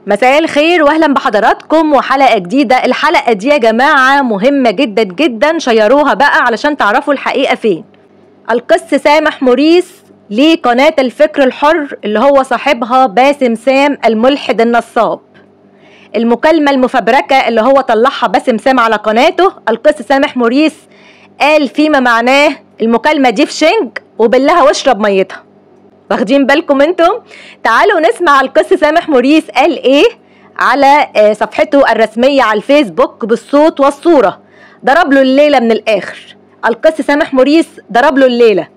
مساء الخير واهلا بحضراتكم وحلقه جديده الحلقه دي يا جماعه مهمه جدا جدا شيروها بقى علشان تعرفوا الحقيقه فين القس سامح موريس لقناه الفكر الحر اللي هو صاحبها باسم سام الملحد النصاب المكالمه المفبركه اللي هو طلعها باسم سام على قناته القس سامح موريس قال فيما معناه المكالمه دي في شنج وبلها واشرب ميتها واخدين بالكم انتم تعالوا نسمع القس سامح موريس قال ايه على آه، صفحته الرسميه على الفيسبوك بالصوت والصوره ضرب له الليله من الاخر القس سامح موريس ضرب له الليله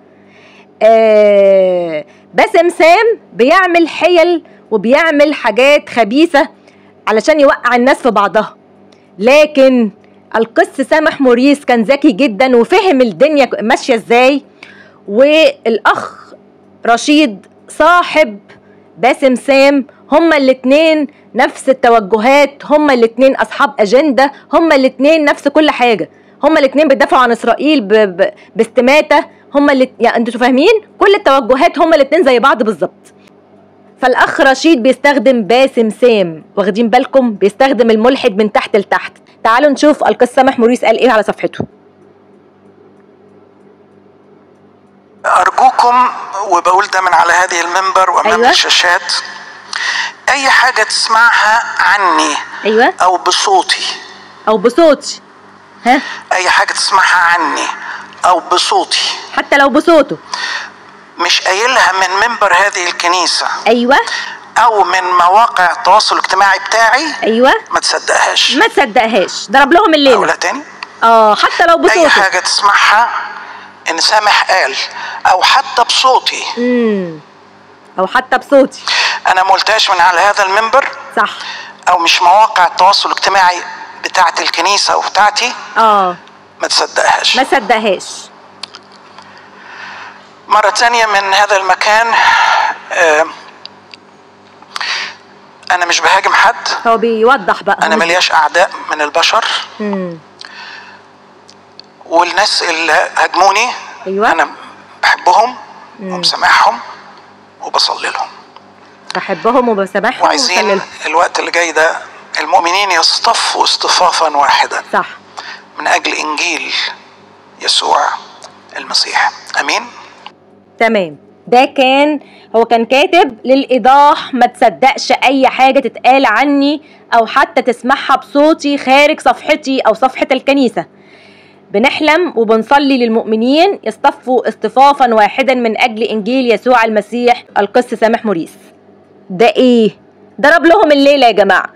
آه باسم سام بيعمل حيل وبيعمل حاجات خبيثه علشان يوقع الناس في بعضها لكن القس سامح موريس كان ذكي جدا وفهم الدنيا ماشيه ازاي والاخ رشيد صاحب باسم سام هما الاتنين نفس التوجهات هما الاتنين اصحاب اجنده هما الاتنين نفس كل حاجه هما الاتنين بيدافعوا عن اسرائيل ب... ب... باستماته هما اللي يعني انتوا فاهمين كل التوجهات هما الاتنين زي بعض بالظبط فالاخ رشيد بيستخدم باسم سام واخدين بالكم بيستخدم الملحد من تحت لتحت تعالوا نشوف القس سامح موريس قال ايه على صفحته أرجوكم وبقول ده من على هذه المنبر وأمام أيوة. الشاشات أي حاجة تسمعها عني ايوه أو بصوتي او بصوتي ها أي حاجة تسمعها عني أو بصوتي حتى لو بصوته مش قايلها من منبر هذه الكنيسة ايوه أو من مواقع التواصل الاجتماعي بتاعي ايوه ما تصدقهاش ما تصدقهاش ضرب لهم الليله أقولها تاني اه حتى لو أي بصوته حاجة تسمعها إن سامح قال أو حتى بصوتي امم او حتى بصوتي أنا ما قلتهاش من على هذا المنبر صح او مش مواقع التواصل الاجتماعي بتاعت الكنيسه وبتاعتي اه ما تصدقهاش ما صدقهاش مره تانية من هذا المكان آه، انا مش بهاجم حد هو بيوضح بقى انا ملياش اعداء من البشر امم والناس اللي هاجموني أيوة. انا بحبهم ومسامحهم وبصلي لهم بحبهم وبسامحهم وعايزين وبسللهم الوقت اللي جاي ده المؤمنين يصطفوا اصطفافا واحدا صح من اجل انجيل يسوع المسيح امين تمام ده كان هو كان كاتب للايضاح ما تصدقش اي حاجه تتقال عني او حتى تسمعها بصوتي خارج صفحتي او صفحه الكنيسه بنحلم وبنصلي للمؤمنين يصطفوا اصطفافا واحدا من اجل انجيل يسوع المسيح القس سامح موريس ده ايه ضرب لهم الليله يا جماعه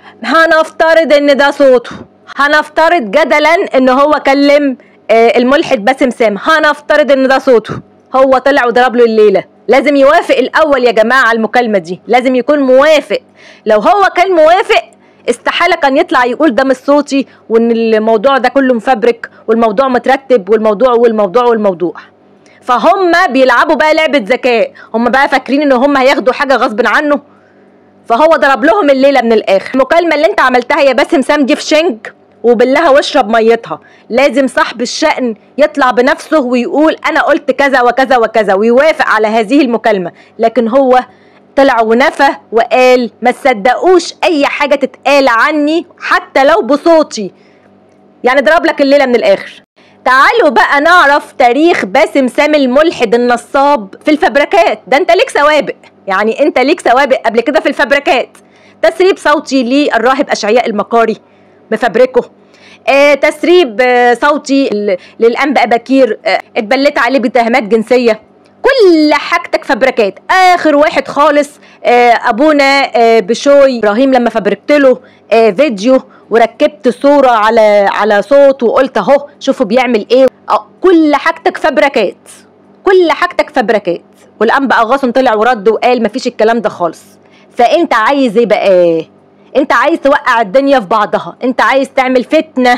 هنفترض ان ده صوته هنفترض جدلا ان هو كلم آه، الملحد باسم سام هنفترض ان ده صوته هو طلع وضرب له الليله لازم يوافق الاول يا جماعه على المكالمه دي لازم يكون موافق لو هو كان موافق استحاله كان يطلع يقول ده مش صوتي وان الموضوع ده كله مفبرك والموضوع مترتب والموضوع والموضوع والموضوع فهم بيلعبوا بقى لعبه ذكاء هم بقى فاكرين ان هم هياخدوا حاجه غصب عنه فهو ضرب لهم الليله من الاخر المكالمه اللي انت عملتها يا باسم سام دي في شنج وبالله واشرب ميتها لازم صاحب الشأن يطلع بنفسه ويقول انا قلت كذا وكذا وكذا ويوافق على هذه المكالمه لكن هو طلع ونفى وقال ما تصدقوش اي حاجه تتقال عني حتى لو بصوتي يعني ضرب لك الليله من الاخر تعالوا بقى نعرف تاريخ باسم سام الملحد النصاب في الفبركات ده انت ليك سوابق يعني انت ليك سوابق قبل كده في الفبركات تسريب صوتي للراهب اشعياء المقاري مفبركه آه تسريب آه صوتي ل- للانبا بكير آه اتبلت عليه بتهمات جنسيه كل حاجتك فبركات اخر واحد خالص آه ابونا آه بشوي ابراهيم لما فبركت له آه فيديو وركبت صوره على على صوت وقلت اهو شوفوا بيعمل ايه آه كل حاجتك فبركات كل حاجتك فبركات والانبا اغاثم طلع ورد وقال مفيش الكلام ده خالص فانت عايز ايه بقى انت عايز توقع الدنيا في بعضها انت عايز تعمل فتنه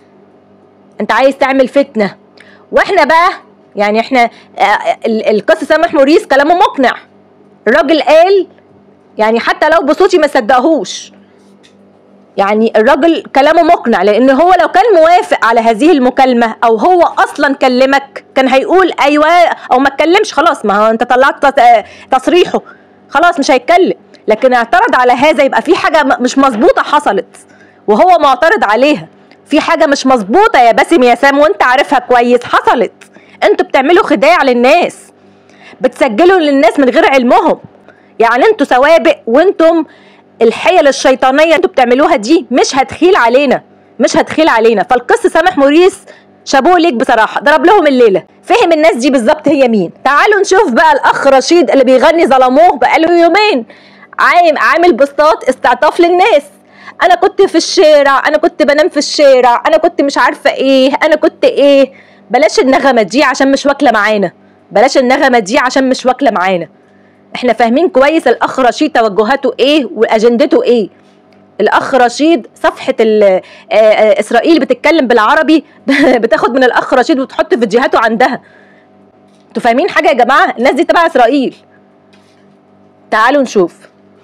انت عايز تعمل فتنه واحنا بقى يعني احنا آه، ال- القس سامح موريس كلامه مقنع الراجل قال يعني حتى لو بصوتي ما صدقهوش يعني الراجل كلامه مقنع لان هو لو كان موافق على هذه المكالمه او هو اصلا كلمك كان هيقول ايوه او ما اتكلمش خلاص ما هو انت طلعت تص- تصريحه خلاص مش هيتكلم لكن اعترض على هذا يبقى في حاجه م- مش مظبوطه حصلت وهو معترض عليها في حاجه مش مظبوطه يا باسم يا سام وانت عارفها كويس حصلت انتوا بتعملوا خداع للناس بتسجلوا للناس من غير علمهم يعني انتوا سوابق وانتم الحيل الشيطانيه اللي انتوا بتعملوها دي مش هتخيل علينا مش هتخيل علينا فالقس سامح موريس شابوه ليك بصراحه ضرب لهم الليله فهم الناس دي بالظبط هي مين تعالوا نشوف بقى الاخ رشيد اللي بيغني ظلموه بقاله يومين عام عامل بوستات استعطاف للناس انا كنت في الشارع انا كنت بنام في الشارع انا كنت مش عارفه ايه انا كنت ايه بلاش النغمه دي عشان مش واكله معانا بلاش النغمه دي عشان مش واكله معانا احنا فاهمين كويس الاخ رشيد توجهاته ايه واجندته ايه الاخ رشيد صفحه ال- آه، آه، اسرائيل بتتكلم بالعربي بتاخد من الاخ رشيد وتحط فيديوهاته عندها انتوا فاهمين حاجه يا جماعه الناس دي تبع اسرائيل تعالوا نشوف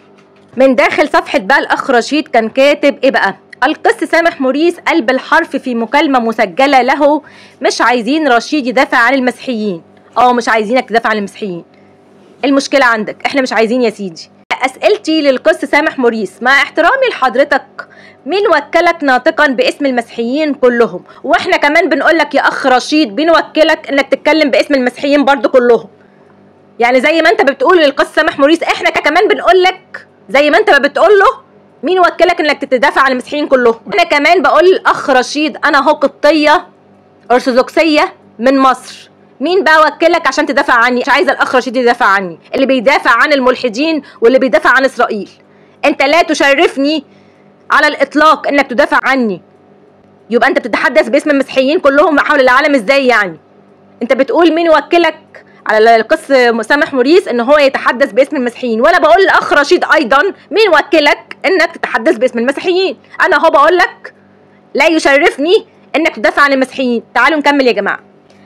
من داخل صفحة بقى الأخ رشيد كان كاتب إيه بقى؟ القس سامح موريس قال بالحرف في مكالمة مسجلة له مش عايزين رشيد يدافع عن المسيحيين اه مش عايزينك تدافع عن المسيحيين المشكلة عندك احنا مش عايزين يا سيدي أسئلتي للقس سامح موريس مع احترامي لحضرتك مين وكلك ناطقا باسم المسيحيين كلهم واحنا كمان بنقول لك يا اخ رشيد بنوكلك انك تتكلم باسم المسيحيين برضو كلهم يعني زي ما انت بتقول للقس سامح موريس احنا كمان بنقول لك زي ما انت ما بتقول له مين وكلك انك تتدافع عن المسيحيين كلهم انا كمان بقول للاخ رشيد انا اهو قبطيه ارثوذكسيه من مصر مين بقى وكلك عشان تدافع عني مش عايزه الاخ رشيد يدافع عني اللي بيدافع عن الملحدين واللي بيدافع عن اسرائيل انت لا تشرفني على الاطلاق انك تدافع عني يبقى انت بتتحدث باسم المسيحيين كلهم حول العالم ازاي يعني انت بتقول مين وكلك على القس سامح موريس ان هو يتحدث باسم المسيحيين وانا بقول للاخ رشيد ايضا مين وكلك انك تتحدث باسم المسيحيين انا اهو بقول لك لا يشرفني انك تدافع عن المسيحيين تعالوا نكمل يا جماعه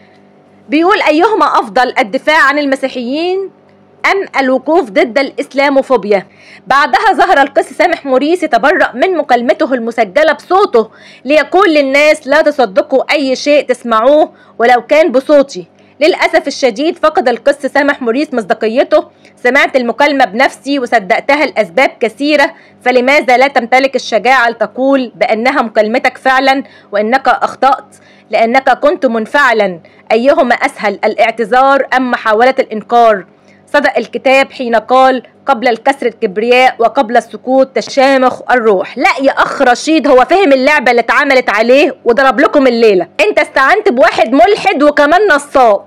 بيقول ايهما افضل الدفاع عن المسيحيين ام الوقوف ضد الاسلاموفوبيا بعدها ظهر القس سامح موريس يتبرأ من مكالمته المسجلة بصوته ليقول للناس لا تصدقوا أي شيء تسمعوه ولو كان بصوتي للأسف الشديد فقد القس سامح موريس مصداقيته سمعت المكالمة بنفسي وصدقتها لأسباب كثيرة فلماذا لا تمتلك الشجاعة لتقول بأنها مكالمتك فعلا وأنك أخطأت لأنك كنت منفعلا أيهما أسهل الاعتذار أم محاولة الإنكار صدق الكتاب حين قال قبل الكسر الكبرياء وقبل السكوت تشامخ الروح لا يا اخ رشيد هو فهم اللعبه اللي اتعملت عليه وضرب لكم الليله انت استعنت بواحد ملحد وكمان نصاب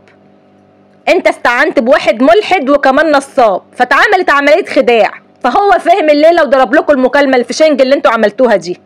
انت استعنت بواحد ملحد وكمان نصاب فاتعملت عمليه خداع فهو فهم الليله وضرب لكم المكالمه الفشنج اللي انتوا عملتوها دي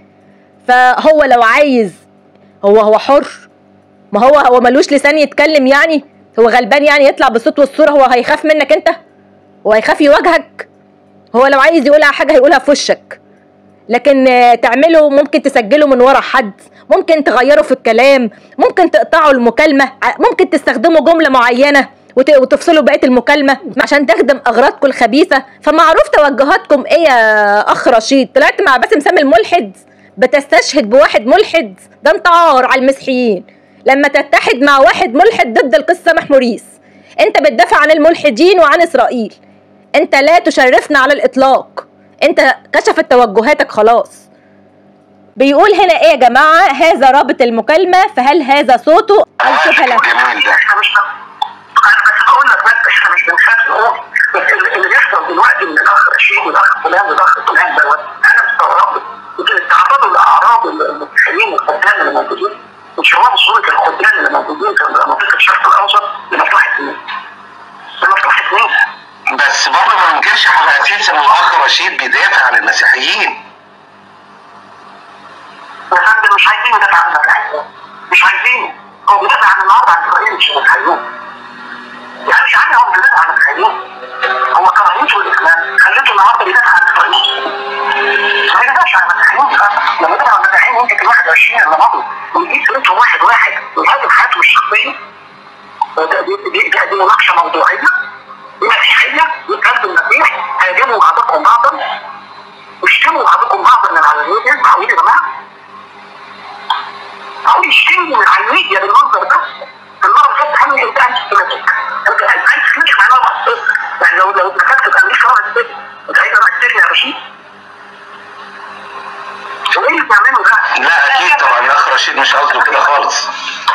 فهو لو عايز هو هو حر ما هو هو ملوش لسان يتكلم يعني هو غلبان يعني يطلع بالصوت والصوره هو هيخاف منك انت هو هيخاف يواجهك هو لو عايز يقول على حاجه هيقولها في وشك لكن آه، تعمله ممكن تسجله من ورا حد ممكن تغيره في الكلام ممكن تقطعوا المكالمه ع- ممكن تستخدموا جمله معينه وت- وتفصلوا بقيه المكالمه عشان تخدم اغراضكم الخبيثه فمعروف توجهاتكم ايه يا اخ رشيد طلعت مع باسم سامي الملحد بتستشهد بواحد ملحد ده انت عار على المسيحيين لما تتحد مع واحد ملحد ضد القس سامح موريس انت بتدافع عن الملحدين وعن اسرائيل انت لا تشرفنا على الاطلاق انت كشفت توجهاتك خلاص بيقول هنا ايه يا جماعه هذا رابط المكالمه فهل هذا صوته او شبه له جميل ده احنا مش انا بس هقول لك بس احنا مش بنخاف نقول بس اللي اللي بيحصل دلوقتي من الاخ رشيد والاخ فلان والاخ فلان دوت انا مستغرب يمكن استعرضوا لاعراض المسيحيين الخدام اللي موجودين وشباب صوره الخدام اللي موجودين في منطقه الشرق الاوسط لمصلحه مين؟ لمصلحه مين؟ بس برضه ما ننكرش على اساس ان الاخ رشيد بيدافع عن المسيحيين يا فندم مش عايزين ندافع عن المسيحيين مش عايزين هو بيدافع عن النهارده عن اسرائيل مش المسيحيين يعني يعني هو بيدافع عن المسيحيين هو كراهيته للاسلام خليته النهارده بيدافع عن اسرائيل ما يدافعش عن المسيحيين لما يدافع عن المسيحيين يمكن في 21 اللي مضوا ويجيب سيرتهم واحد واحد ويهاجم حياتهم الشخصيه ده- دي دي- دي- دي مناقشه موضوعيه دي مسيحيه يتكلم المسيح هاجموا بعضكم بعضا واشتموا بعضكم بعضا من العلانيه معقول يا جماعه؟ معقول يشتموا من على الميديا بالمنظر ده؟ المره اللي فاتت عمل انت انت سيمتك انت انت سيمتك معناها مخصوص يعني لو لو دخلت في امريكا راح تسيب انت عايز اكيد مش قصده كده خالص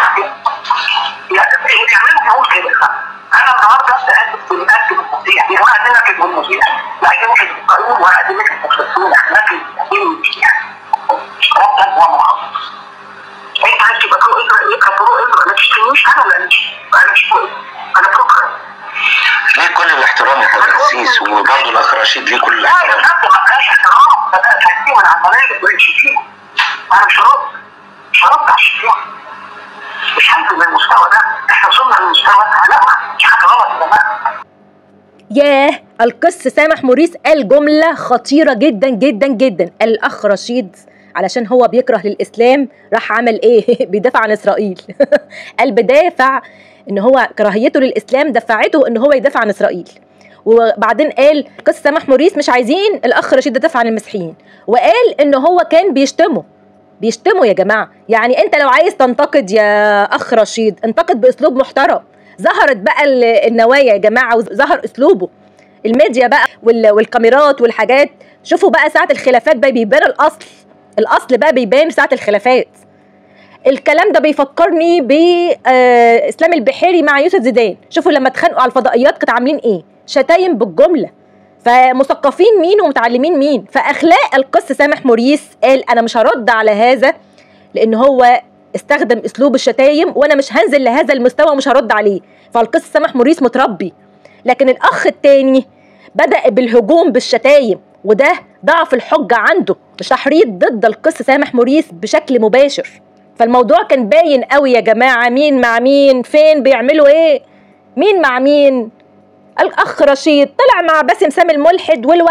يعني اللي بيعملوا بيقول كده انا النهارده سالت في الاكل المسيح يعني واحد منك كتب المسيح لا عايزين نكتب القانون واحد منك المسلسلون لكن المسيح ربطا ومخصص انت عايز تبقى فوق اقرا اقرا فوق اقرا ما تشتمنيش انا ولا انت انا مش فوق انا فوق ليه كل الاحترام يا حضرتك السيس وبرضه الاخ رشيد ليه كل لا يا الاحترام فندم ما فيهاش احترام ده بقى تهديد من عمليه ما شتيمه انا مش هرد مش هرد على الشتيمه مش هنزل من المستوى ده احنا وصلنا للمستوى لا مش حاجه غلط يا جماعه ياه القس سامح موريس قال جملة خطيرة جدا جدا جدا قال الأخ رشيد علشان هو بيكره للإسلام راح عمل إيه بيدافع عن إسرائيل قال بدافع إن هو كراهيته للإسلام دفعته إن هو يدافع عن إسرائيل وبعدين قال القس سامح موريس مش عايزين الأخ رشيد يدافع عن المسيحيين وقال إن هو كان بيشتمه بيشتموا يا جماعة يعني انت لو عايز تنتقد يا اخ رشيد انتقد باسلوب محترم ظهرت بقى ال- النوايا يا جماعة وظهر اسلوبه الميديا بقى وال- والكاميرات والحاجات شوفوا بقى ساعة الخلافات بقى بيبان الاصل الاصل بقى بيبان ساعة الخلافات الكلام ده بيفكرني باسلام البحيري مع يوسف زيدان شوفوا لما اتخانقوا على الفضائيات كانوا عاملين ايه شتايم بالجمله فمثقفين مين ومتعلمين مين فاخلاق القس سامح موريس قال انا مش هرد على هذا لان هو استخدم اسلوب الشتايم وانا مش هنزل لهذا المستوى ومش هرد عليه فالقس سامح موريس متربي لكن الاخ التاني بدا بالهجوم بالشتايم وده ضعف الحجه عنده مش تحريض ضد القس سامح موريس بشكل مباشر فالموضوع كان باين قوي يا جماعه مين مع مين فين بيعملوا ايه مين مع مين الاخ رشيد طلع مع باسم سامي الملحد والو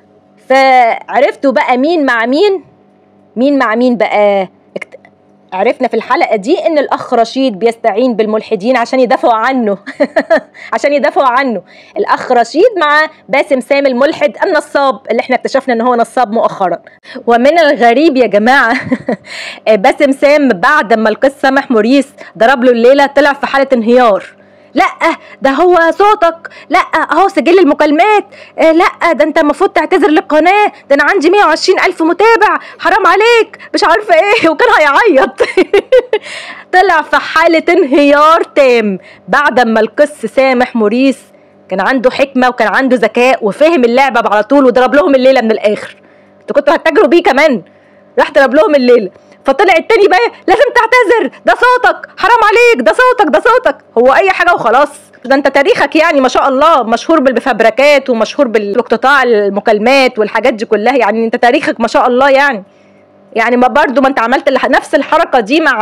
فعرفتوا بقى مين مع مين مين مع مين بقى اكت- عرفنا في الحلقة دي ان الاخ رشيد بيستعين بالملحدين عشان يدافعوا عنه عشان يدافعوا عنه الاخ رشيد مع باسم سامي الملحد النصاب اللي احنا اكتشفنا ان هو نصاب مؤخرا ومن الغريب يا جماعة باسم سام بعد ما القس سامح موريس ضرب له الليلة طلع في حالة انهيار لا ده هو صوتك لا اهو سجل المكالمات آه، لا ده انت المفروض تعتذر للقناه ده انا عندي 120 الف متابع حرام عليك مش عارفه ايه وكان هيعيط طلع في حاله انهيار تام بعد ما القس سامح موريس كان عنده حكمه وكان عنده ذكاء وفهم اللعبه على طول وضرب لهم الليله من الاخر انتوا كنتوا هتتاجروا بيه كمان راح ضرب لهم الليله فطلع التاني بقى لازم تعتذر ده صوتك حرام عليك ده صوتك ده صوتك هو اي حاجه وخلاص ده انت تاريخك يعني ما شاء الله مشهور بالفبركات ومشهور بالاقتطاع المكالمات والحاجات دي كلها يعني انت تاريخك ما شاء الله يعني يعني ما برضو ما انت عملت الح- نفس الحركه دي مع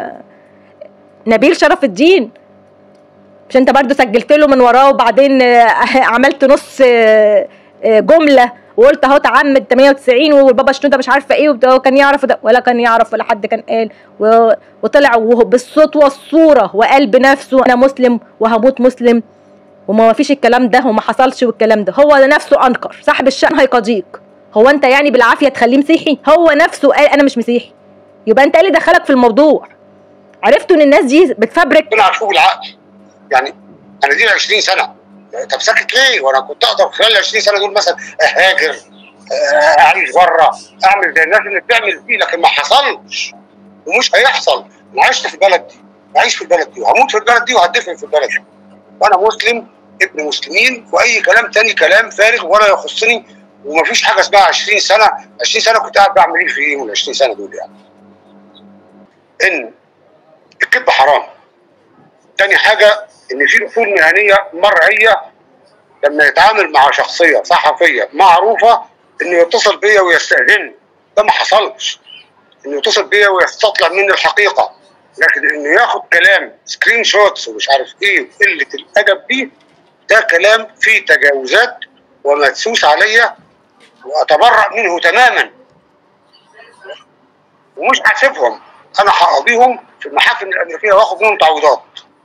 نبيل شرف الدين مش انت برضو سجلت له من وراه وبعدين آه، عملت نص آه، آه، جمله وقلت اهو تعمد 98 والبابا شنوده مش عارفه ايه وبتاع، وكان يعرف ده ولا كان يعرف ولا حد كان قال و- وطلع وهو بالصوت والصوره وقال بنفسه انا مسلم وهموت مسلم وما فيش الكلام ده وما حصلش والكلام ده هو نفسه انكر صاحب الشأن هيقاضيك هو انت يعني بالعافيه تخليه مسيحي هو نفسه قال انا مش مسيحي يبقى انت ايه اللي دخلك في الموضوع عرفتوا ان الناس دي بتفبرك ربنا عارفوه بالعقل يعني انا دي 20 سنه طب ساكت ليه؟ وانا كنت اقدر خلال ال 20 سنه دول مثلا اهاجر آه، اعيش بره اعمل زي الناس اللي بتعمل دي لكن ما حصلش ومش هيحصل انا عشت في البلد دي بعيش في البلد دي وهموت في البلد دي وهدفن في البلد دي وانا مسلم ابن مسلمين واي كلام تاني كلام فارغ ولا يخصني ومفيش حاجه اسمها 20 سنه 20 سنه كنت قاعد بعمل ايه في ايه من 20 سنه دول يعني ان الكذب حرام تاني حاجة إن في أصول مهنية مرعية لما يتعامل مع شخصية صحفية معروفة إنه يتصل بيا ويستأذن ده ما حصلش إنه يتصل بيا ويستطلع مني الحقيقة لكن إنه ياخد كلام سكرين شوتس ومش عارف إيه وقلة الأدب دي ده كلام فيه تجاوزات ومدسوس عليا وأتبرأ منه تماما ومش هسيبهم أنا هقاضيهم في المحاكم الأمريكية وآخد منهم تعويضات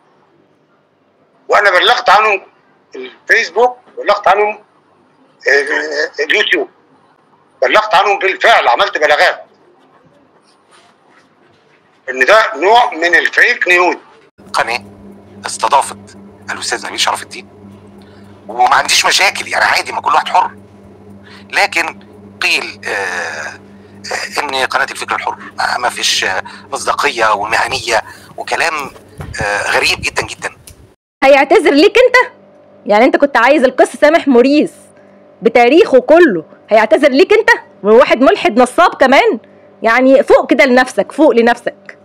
وانا بلغت عنهم الفيسبوك بلغت عنهم آه، اليوتيوب بلغت عنهم بالفعل عملت بلاغات ان ده نوع من الفيك نيوز قناه استضافت الاستاذ نبيل شرف الدين وما عنديش مشاكل يعني عادي ما كل واحد حر لكن قيل آه ان قناه الفكر الحر ما- ما فيش آه، مصداقيه ومهنيه وكلام آه، غريب جدا جدا هيعتذر ليك انت يعني انت كنت عايز القس سامح موريس بتاريخه كله هيعتذر ليك انت وواحد ملحد نصاب كمان يعني فوق كده لنفسك فوق لنفسك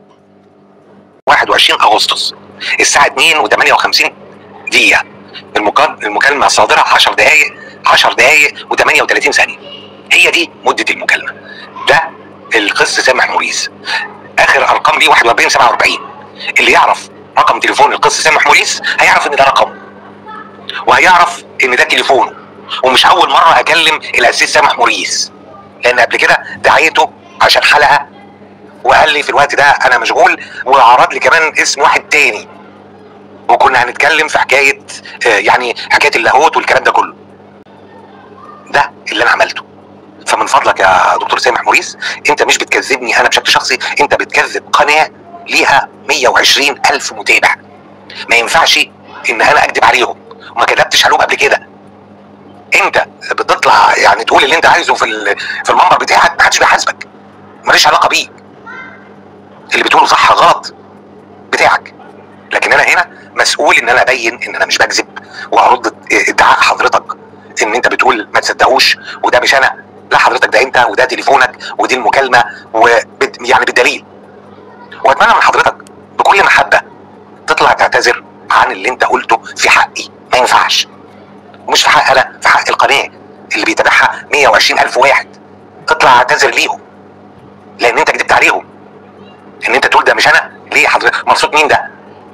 21 اغسطس الساعه 2 و58 دقيقه المكال- المكالمه صادره 10 دقائق 10 دقائق و38 ثانيه هي دي مده المكالمه ده القس سامح موريس اخر ارقام ليه 41 47 اللي يعرف رقم تليفون القس سامح موريس هيعرف ان ده رقمه وهيعرف ان ده تليفونه ومش اول مره اكلم الاسيس سامح موريس لان قبل كده دعيته عشان حلقه وقال لي في الوقت ده انا مشغول وعرض لي كمان اسم واحد تاني وكنا هنتكلم في حكايه آه، يعني حكايه اللاهوت والكلام ده كله ده اللي انا عملته فمن فضلك يا دكتور سامح موريس انت مش بتكذبني انا بشكل شخصي انت بتكذب قناه ليها 120 الف متابع ما ينفعش ان انا اكذب عليهم وما كذبتش عليهم قبل كده انت بتطلع يعني تقول اللي انت عايزه في ال- في المنبر بتاعك ما حدش بيحاسبك ماليش علاقه بيك اللي بتقوله صح غلط بتاعك لكن انا هنا مسؤول ان انا ابين ان انا مش بكذب وارد ادعاء حضرتك ان انت بتقول ما تصدقوش وده مش انا لا حضرتك ده انت وده تليفونك ودي المكالمه وبت يعني بالدليل واتمنى من حضرتك بكل محبه تطلع تعتذر عن اللي انت قلته في حقي ما ينفعش ومش في حق انا في حق القناه اللي بيتابعها 120 الف واحد اطلع اعتذر ليهم لان انت كدبت عليهم ان انت تقول ده مش انا ليه حضرتك مبسوط مين ده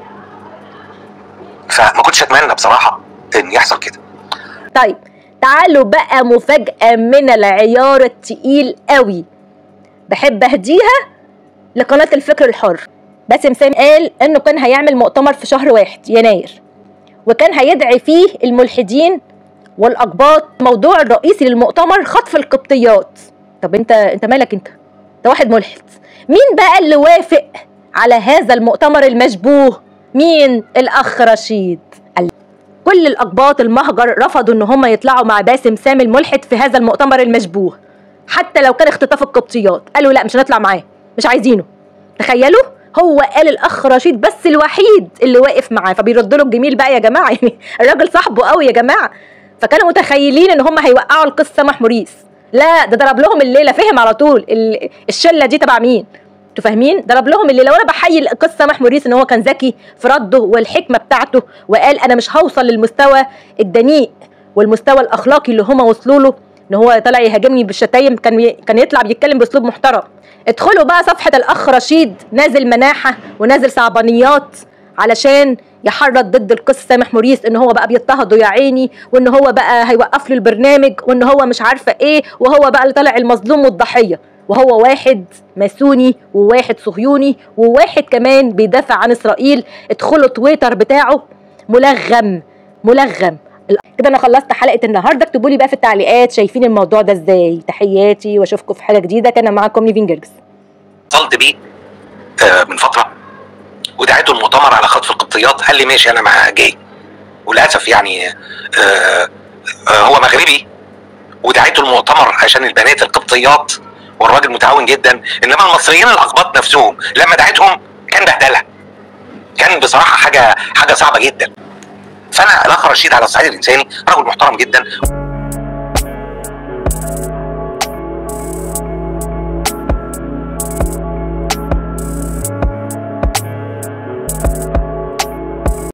فما كنتش اتمنى بصراحه ان يحصل كده طيب تعالوا بقى مفاجأة من العيار التقيل قوي بحب اهديها لقناة الفكر الحر باسم سامي قال انه كان هيعمل مؤتمر في شهر واحد يناير وكان هيدعي فيه الملحدين والاقباط موضوع الرئيسي للمؤتمر خطف القبطيات طب انت انت مالك انت ده واحد ملحد مين بقى اللي وافق على هذا المؤتمر المشبوه مين الاخ رشيد قال كل الاقباط المهجر رفضوا ان هم يطلعوا مع باسم سامي الملحد في هذا المؤتمر المشبوه حتى لو كان اختطاف القبطيات قالوا لا مش هنطلع معاه مش عايزينه تخيلوا هو قال الاخ رشيد بس الوحيد اللي واقف معاه فبيرد له الجميل بقى يا جماعه يعني الراجل صاحبه قوي يا جماعه فكانوا متخيلين ان هم هيوقعوا القس سامح موريس لا ده ضرب لهم الليله فهم على طول ال- الشله دي تبع مين انتوا فاهمين ضرب لهم الليله وانا بحيي القس سامح موريس ان هو كان ذكي في رده والحكمه بتاعته وقال انا مش هوصل للمستوى الدنيء والمستوى الاخلاقي اللي هم وصلوا له ان هو طلع يهاجمني بالشتايم كان ي- كان يطلع بيتكلم باسلوب محترم ادخلوا بقى صفحه الاخ رشيد نازل مناحه ونازل صعبانيات علشان يحرض ضد القس سامح موريس ان هو بقى بيضطهده يا عيني وان هو بقى هيوقف له البرنامج وان هو مش عارفه ايه وهو بقى اللي طالع المظلوم والضحيه وهو واحد ماسوني وواحد صهيوني وواحد كمان بيدافع عن اسرائيل ادخلوا تويتر بتاعه ملغم ملغم كده انا خلصت حلقه النهارده اكتبوا لي بقى في التعليقات شايفين الموضوع ده ازاي تحياتي واشوفكم في حلقه جديده كان معاكم نيفين جرجس اتصلت بيه آه، من فتره ودعيته المؤتمر على خطف القبطيات قال لي ماشي انا مع جاي وللاسف يعني آه، آه، هو مغربي ودعيته المؤتمر عشان البنات القبطيات والراجل متعاون جدا انما المصريين الاقباط نفسهم لما دعيتهم كان بهدله كان بصراحه حاجه حاجه صعبه جدا فانا الاخ رشيد على الصعيد الانساني رجل محترم جدا